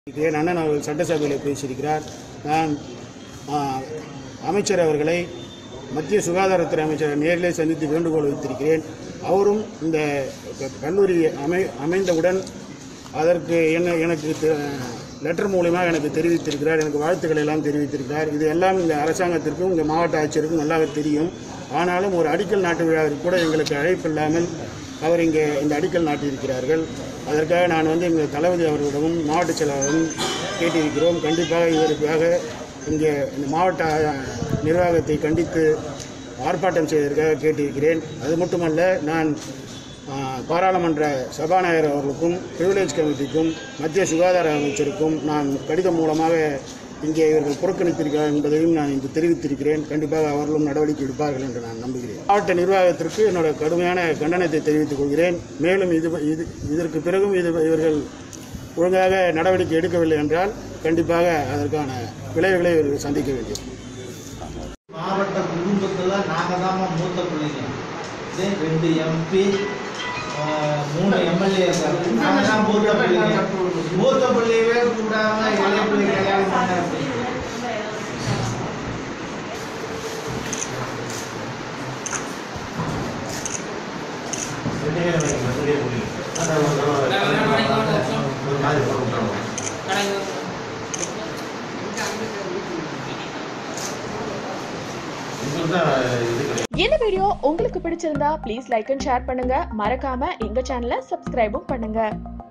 இருக்கிறேன் அண்ணன் அவர்கள் சட்டசபையில் பேசியிருக்கிறார் நான் ஆ, அமைச்சர் அவர்களை மத்திய சுகாதாரத்துறை அமைச்சர் நேரிலே சந்தித்து வேண்டுகோள் வைத்திருக்கிறேன் அவரும் இந்த க- கல்லூரி அமை அமைந்தவுடன் அதற்கு என்ன எனக்கு தெ- லெட்டர் மூலமாக எனக்கு தெரிவித்திருக்கிறார் எனக்கு வாழ்த்துக்களை எல்லாம் தெரிவித்திருக்கிறார் இது எல்லாம் இந்த அரசாங்கத்திற்கும் இந்த மாவட்ட ஆட்சியருக்கும் நல்லாவே தெரியும் ஆனாலும் ஒரு அடிக்கல் நாட்டு விழாவிற்கு கூட எங்களுக்கு அழைப்பு இல்லாமல் அவர் இங்கே இந்த அடிக்கல் நாட்டியிருக்கிறார்கள் அதற்காக நான் வந்து எங்கள் தளபதி அவர்களிடமும் மாவட்ட செயலாளரும் கேட்டிருக்கிறோம் கண்டிப்பாக இதற்காக இங்கே இந்த மாவட்ட நிர்வாகத்தை கண்டித்து ஆர்ப்பாட்டம் செய்வதற்காக கேட்டிருக்கிறேன் அது மட்டுமல்ல நான் ஆ, பாராளுமன்ற சபாநாயகர் அவர்களுக்கும் பிரிவிலேஜ் கமிட்டிக்கும் மத்திய சுகாதார அமைச்சருக்கும் நான் கடிதம் மூலமாக இங்கே இவர்கள் புறக்கணித்திருக்கிறார் என்பதையும் நான் இங்கு தெரிவித்திருக்கிறேன் கண்டிப்பாக அவர்களும் நடவடிக்கை எடுப்பார்கள் என்று நான் நம்புகிறேன் மாவட்ட நிர்வாகத்திற்கு என்னோட கடுமையான கண்டனத்தை தெரிவித்துக் கொள்கிறேன் மேலும் இது இது இதற்கு பிறகும் இது இவர்கள் ஒழுங்காக நடவடிக்கை எடுக்கவில்லை என்றால் கண்டிப்பாக அதற்கான விளைவுகளை இவர்கள் சந்திக்க வேண்டியது மாவட்ட குடும்பத்தில் நாங்கள் தான் மூத்த பிள்ளைங்க இதே ரெண்டு எம்பி மூணு எம்எல்ஏ நாங்கள் தான் மூத்த பிள்ளைங்க மூத்த பிள்ளையவே கூடாம இளைய பிள்ளை கல்யாணம் பண்ண இந்த வீடியோ உங்களுக்கு பிடிச்சிருந்தா ப்ளீஸ் லைக் அண்ட் ஷேர் பண்ணுங்க மறக்காம எங்க சேனலை சப்ஸ்கிரைபும் பண்ணுங்க